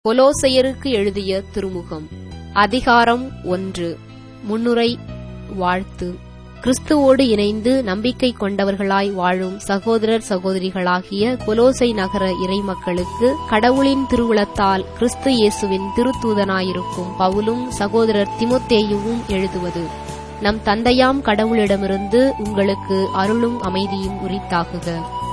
கொலோசையருக்கு எழுதிய திருமுகம் அதிகாரம் ஒன்று முன்னுரை வாழ்த்து கிறிஸ்துவோடு இணைந்து நம்பிக்கை கொண்டவர்களாய் வாழும் சகோதரர் சகோதரிகளாகிய கொலோசை நகர இறைமக்களுக்கு கடவுளின் திருவுளத்தால் கிறிஸ்து இயேசுவின் திருத்தூதனாயிருக்கும் பவுலும் சகோதரர் திமுத்தேயுவும் எழுதுவது நம் தந்தையாம் கடவுளிடமிருந்து உங்களுக்கு அருளும் அமைதியும் உரித்தாகுக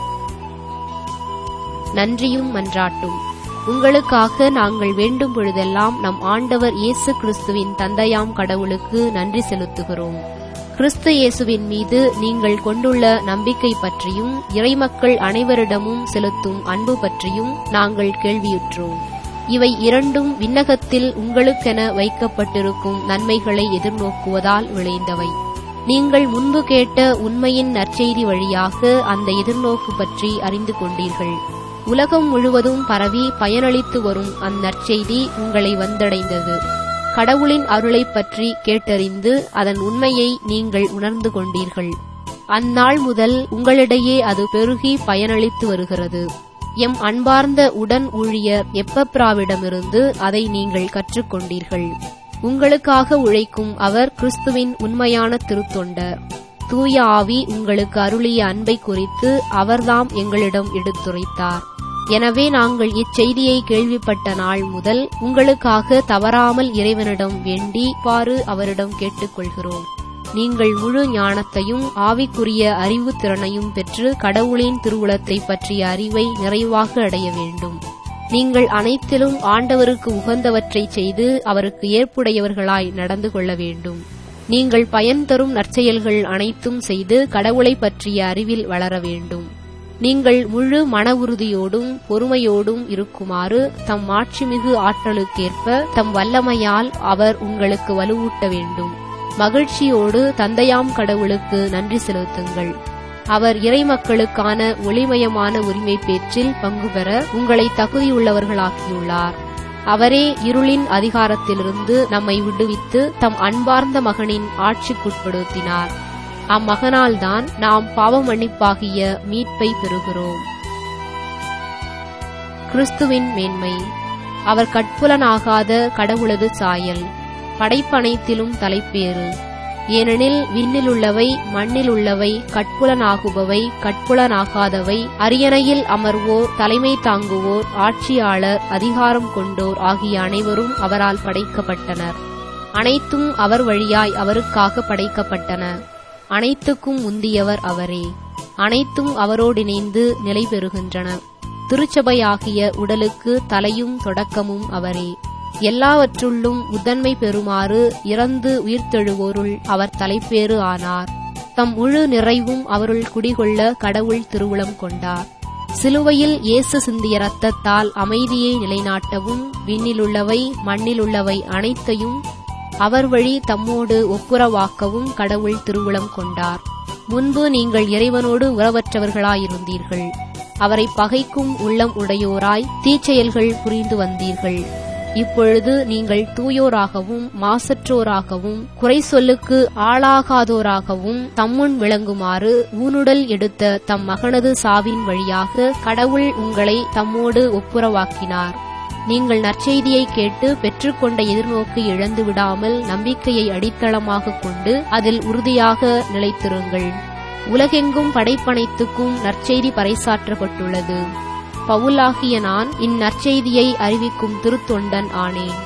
நன்றியும் மன்றாட்டும் உங்களுக்காக நாங்கள் வேண்டும் பொழுதெல்லாம் நம் ஆண்டவர் இயேசு கிறிஸ்துவின் தந்தையாம் கடவுளுக்கு நன்றி செலுத்துகிறோம் கிறிஸ்து இயேசுவின் மீது நீங்கள் கொண்டுள்ள நம்பிக்கை பற்றியும் இறைமக்கள் அனைவரிடமும் செலுத்தும் அன்பு பற்றியும் நாங்கள் கேள்வியுற்றோம் இவை இரண்டும் விண்ணகத்தில் உங்களுக்கென வைக்கப்பட்டிருக்கும் நன்மைகளை எதிர்நோக்குவதால் விளைந்தவை நீங்கள் முன்பு கேட்ட உண்மையின் நற்செய்தி வழியாக அந்த எதிர்நோக்கு பற்றி அறிந்து கொண்டீர்கள் உலகம் முழுவதும் பரவி பயனளித்து வரும் அந்நற்செய்தி உங்களை வந்தடைந்தது கடவுளின் அருளைப் பற்றி கேட்டறிந்து அதன் உண்மையை நீங்கள் உணர்ந்து கொண்டீர்கள் அந்நாள் முதல் உங்களிடையே அது பெருகி பயனளித்து வருகிறது எம் அன்பார்ந்த உடன் ஊழியர் எப்பப்ராவிடமிருந்து அதை நீங்கள் கற்றுக்கொண்டீர்கள் உங்களுக்காக உழைக்கும் அவர் கிறிஸ்துவின் உண்மையான திருத்தொண்டர் தூய ஆவி உங்களுக்கு அருளிய அன்பை குறித்து அவர்தாம் எங்களிடம் எடுத்துரைத்தார் எனவே நாங்கள் இச்செய்தியை கேள்விப்பட்ட நாள் முதல் உங்களுக்காக தவறாமல் இறைவனிடம் வேண்டி பாரு அவரிடம் கேட்டுக்கொள்கிறோம் நீங்கள் முழு ஞானத்தையும் ஆவிக்குரிய அறிவு திறனையும் பெற்று கடவுளின் திருவுளத்தை பற்றிய அறிவை நிறைவாக அடைய வேண்டும் நீங்கள் அனைத்திலும் ஆண்டவருக்கு உகந்தவற்றை செய்து அவருக்கு ஏற்புடையவர்களாய் நடந்து கொள்ள வேண்டும் நீங்கள் பயன் தரும் நற்செயல்கள் அனைத்தும் செய்து கடவுளை பற்றிய அறிவில் வளர வேண்டும் நீங்கள் முழு மன உறுதியோடும் பொறுமையோடும் இருக்குமாறு தம் மாட்சிமிகு ஆற்றலுக்கேற்ப தம் வல்லமையால் அவர் உங்களுக்கு வலுவூட்ட வேண்டும் மகிழ்ச்சியோடு தந்தையாம் கடவுளுக்கு நன்றி செலுத்துங்கள் அவர் இறைமக்களுக்கான ஒளிமயமான உரிமை பேச்சில் பங்கு பெற உங்களை தகுதியுள்ளவர்களாக்கியுள்ளார் அவரே இருளின் அதிகாரத்திலிருந்து நம்மை விடுவித்து தம் அன்பார்ந்த மகனின் ஆட்சிக்குட்படுத்தினார் அம்மகனால்தான் நாம் பாவ மன்னிப்பாகிய மீட்பை பெறுகிறோம் கிறிஸ்துவின் மேன்மை அவர் கட்புலனாகாத கடவுளது சாயல் படைப்பனைத்திலும் தலைப்பேறு ஏனெனில் விண்ணிலுள்ளவை மண்ணிலுள்ளவை கட்புலனாகுபவை கட்புலனாகாதவை அரியணையில் அமர்வோர் தலைமை தாங்குவோர் ஆட்சியாளர் அதிகாரம் கொண்டோர் ஆகிய அனைவரும் அவரால் படைக்கப்பட்டனர் அனைத்தும் அவர் வழியாய் அவருக்காக படைக்கப்பட்டன அனைத்துக்கும் முந்தியவர் அவரே அனைத்தும் அவரோடிணைந்து நிலை பெறுகின்றன திருச்சபையாகிய உடலுக்கு தலையும் தொடக்கமும் அவரே எல்லாவற்றுள்ளும் முதன்மை பெறுமாறு இறந்து உயிர்த்தெழுவோருள் அவர் தலைப்பேறு ஆனார் தம் முழு நிறைவும் அவருள் குடிகொள்ள கடவுள் திருவுளம் கொண்டார் சிலுவையில் இயேசு சிந்திய இரத்தத்தால் அமைதியை நிலைநாட்டவும் விண்ணிலுள்ளவை மண்ணிலுள்ளவை அனைத்தையும் அவர் வழி தம்மோடு ஒப்புரவாக்கவும் கடவுள் திருவுளம் கொண்டார் முன்பு நீங்கள் இறைவனோடு உறவற்றவர்களாயிருந்தீர்கள் அவரை பகைக்கும் உள்ளம் உடையோராய் தீச்செயல்கள் புரிந்து வந்தீர்கள் இப்பொழுது நீங்கள் தூயோராகவும் மாசற்றோராகவும் குறை சொல்லுக்கு ஆளாகாதோராகவும் தம்முன் விளங்குமாறு ஊனுடல் எடுத்த தம் மகனது சாவின் வழியாக கடவுள் உங்களை தம்மோடு ஒப்புரவாக்கினார் நீங்கள் நற்செய்தியை கேட்டு பெற்றுக்கொண்ட எதிர்நோக்கு இழந்து விடாமல் நம்பிக்கையை அடித்தளமாக கொண்டு அதில் உறுதியாக நிலைத்திருங்கள் உலகெங்கும் படைப்பனைத்துக்கும் நற்செய்தி பறைசாற்றப்பட்டுள்ளது பவுலாகிய நான் இந்நற்செய்தியை அறிவிக்கும் திருத்தொண்டன் ஆனேன்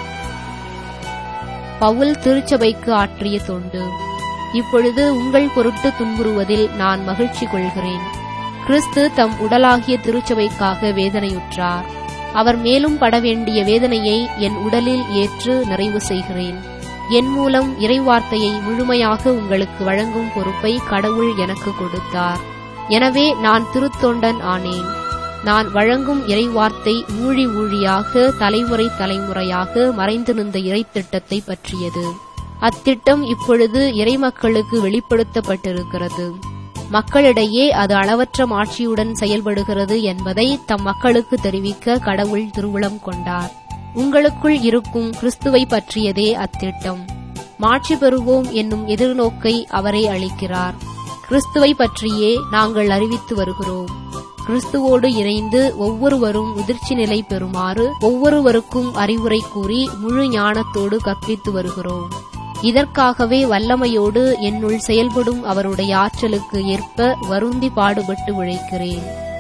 பவுல் திருச்சபைக்கு ஆற்றிய தொண்டு இப்பொழுது உங்கள் பொருட்டு துன்புறுவதில் நான் மகிழ்ச்சி கொள்கிறேன் கிறிஸ்து தம் உடலாகிய திருச்சபைக்காக வேதனையுற்றார் அவர் மேலும் பட வேண்டிய வேதனையை என் உடலில் ஏற்று நிறைவு செய்கிறேன் என் மூலம் இறைவார்த்தையை முழுமையாக உங்களுக்கு வழங்கும் பொறுப்பை கடவுள் எனக்கு கொடுத்தார் எனவே நான் திருத்தொண்டன் ஆனேன் நான் வழங்கும் இறைவார்த்தை ஊழி ஊழியாக தலைமுறை தலைமுறையாக மறைந்து நின்ற இறைத்திட்டத்தை பற்றியது அத்திட்டம் இப்பொழுது இறைமக்களுக்கு வெளிப்படுத்தப்பட்டிருக்கிறது மக்களிடையே அது அளவற்ற மாட்சியுடன் செயல்படுகிறது என்பதை தம் மக்களுக்கு தெரிவிக்க கடவுள் திருவுளம் கொண்டார் உங்களுக்குள் இருக்கும் கிறிஸ்துவை பற்றியதே அத்திட்டம் மாட்சி பெறுவோம் என்னும் எதிர்நோக்கை அவரே அளிக்கிறார் கிறிஸ்துவை பற்றியே நாங்கள் அறிவித்து வருகிறோம் கிறிஸ்துவோடு இணைந்து ஒவ்வொருவரும் முதிர்ச்சி நிலை பெறுமாறு ஒவ்வொருவருக்கும் அறிவுரை கூறி முழு ஞானத்தோடு கற்பித்து வருகிறோம் இதற்காகவே வல்லமையோடு என்னுள் செயல்படும் அவருடைய ஆற்றலுக்கு ஏற்ப வருந்தி பாடுபட்டு உழைக்கிறேன்